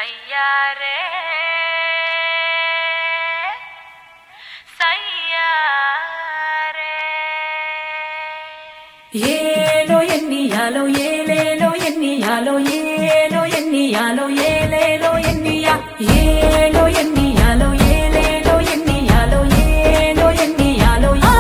సయ్యారే సయ్యారే ఏలో ఎన్నియాలో ఏలేలో ఎన్నియాలో ఏలో ఎన్నియాలో ఏలేలో ఎన్నియా ఏలో ఎన్నియాలో ఏలేలో ఎన్నియాలో ఏలో ఎన్నియాలో ఆ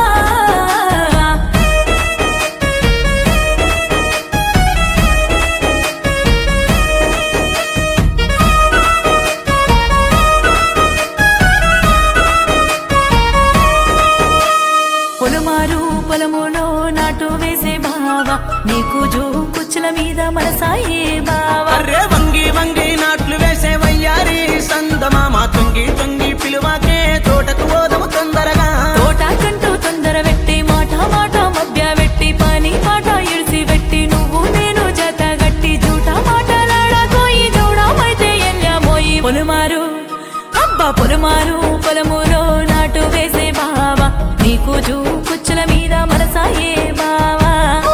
పొలమారు పొలములో నాటు వేసే బావా నీకు జో కుచ్చుల మీద మనసాయే బావా అర్రే వంగి వంగి నాట్లు వేసే వయ్యారి సందమామ తొంగి తొంగి పిలువాకే తోటకు ఓదము తొందరగా తోట కంటూ తొందర పెట్టి మాట మాట మధ్య పెట్టి పని పాట ఇడిసి పెట్టి నువ్వు నేను జత గట్టి జూట మాటలాడకోయి చూడమైతే ఎల్లామోయి పొలమారు అబ్బా పొలమారు పొలములో నాటు వేసే బావా నీకు జూ కుచ్చుల మీద మనసాయే బావా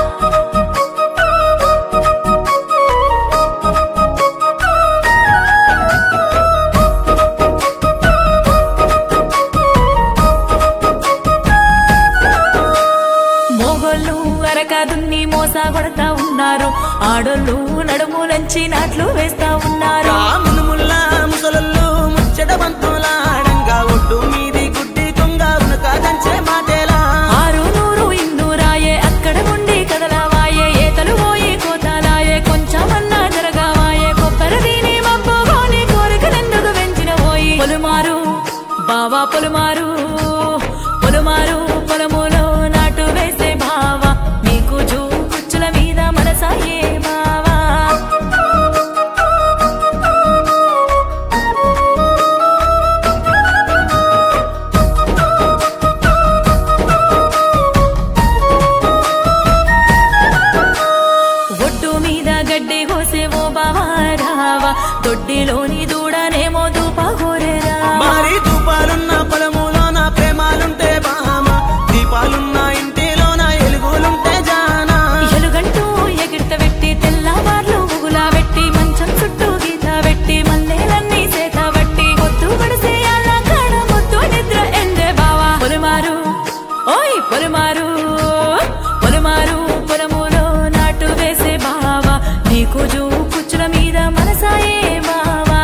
మోగోళ్ళు అరక దున్ని మోసా కొడతా ఉన్నారు ఆడోళ్ళు నడుములంచి నాట్లు వేస్తా ఉన్నారు రామునుముల్లా ముసలల్లు ముచ్చట బంతులాడంగా ఒడ్డు మీది గుడ్డి కొంగ ఉనక దంచే మాటేలా ఆరు నూరు ఇందు రాయే అక్కడ ఉండి కదలవాయే ఏతలు పోయి కోతాలాయే కొంచెమన్నా జరగవాయే కొబ్బరి దీని మబ్బోని కోరికలెందుకు పెంచిన పోయి పొలుమారు బావా పొలుమారు పొలుమారు పొలములో నాటు వేసే బావా నీకు జూ కుచ్చుల మీద మనసాయే బావా ఒడ్డు మీద గడ్డి కోసేవో బావా రావా దొడ్డిలోని దూడనేమో దూప గోరెరా మరి దూపాలున్న పొలములోన ప్రేమాలుంటే బామ దీపాలున్న ఇంటిలోన ఎలుగులుంటే జానా ఎలుగంటూ ఎగిర్త పెట్టి తెల్లవార్లు ఉగులా పెట్టి మంచం చుట్టూ గీత పెట్టి మల్లెలన్నీ సేత బట్టి పొద్దు గడిసేయాల కాడ ముద్దు నిద్ర ఎందే బావా పొలమారు ఓయ్ పొలమారు పొలమారు పొలములో నాటు వేసే బావా నీకు జూ కుచ్చుల మీద మనసాయే బావా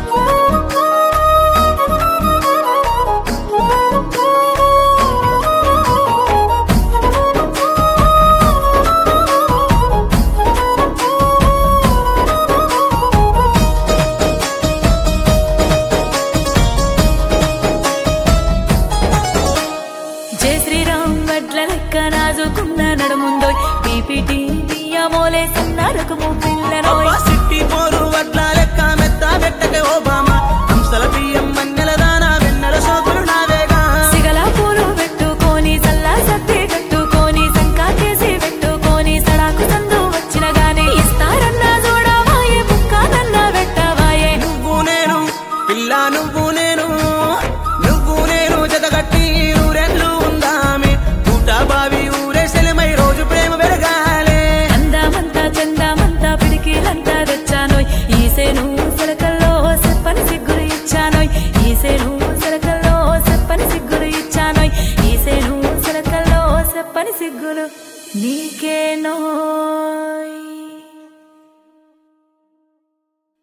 జై శ్రీరామ్ వడ్ల లెక్క నాజుకున్న నడుముందోయ్ పీపీటీ బియ్యమోలే సన్నారకము పిల్లనోయ్ అబ్బా సిట్టి పోరు వడ్ల లెక్క మెత్త పెట్టకే ఓ బామ హంసల బియ్యం మన్నెల దానా వెన్నెల సోకులు నావేగా సిగల పూలు పెట్టుకొని సల్లా సత్తి కట్టుకొని సంకాకేసి పెట్టుకొని సడాకు సందు వచ్చిన గాని ఇస్తారన్నా చూడవాయే బుక్కానన్నా పెట్టవాయే నువ్వు నేను పిల్ల నువ్వు నేను నువ్వు నేను జతగట్టి ఊరెళ్ళు ఉందామే ఊట బావి ఊరే సెలమై రోజు ప్రేమ పెరగాలే అందమంతా చందమంతా పిడికిలంతా తెచ్చానోయ్ ఈసేను సరకల్లో చెప్పని సిగ్గులు ఇచ్చానోయ్ ఈసేను సరకల్లో చెప్పని సిగ్గులు ఇచ్చానోయ్ ఈసేను సరకల్లో చెప్పని సిగ్గులు నీకేనో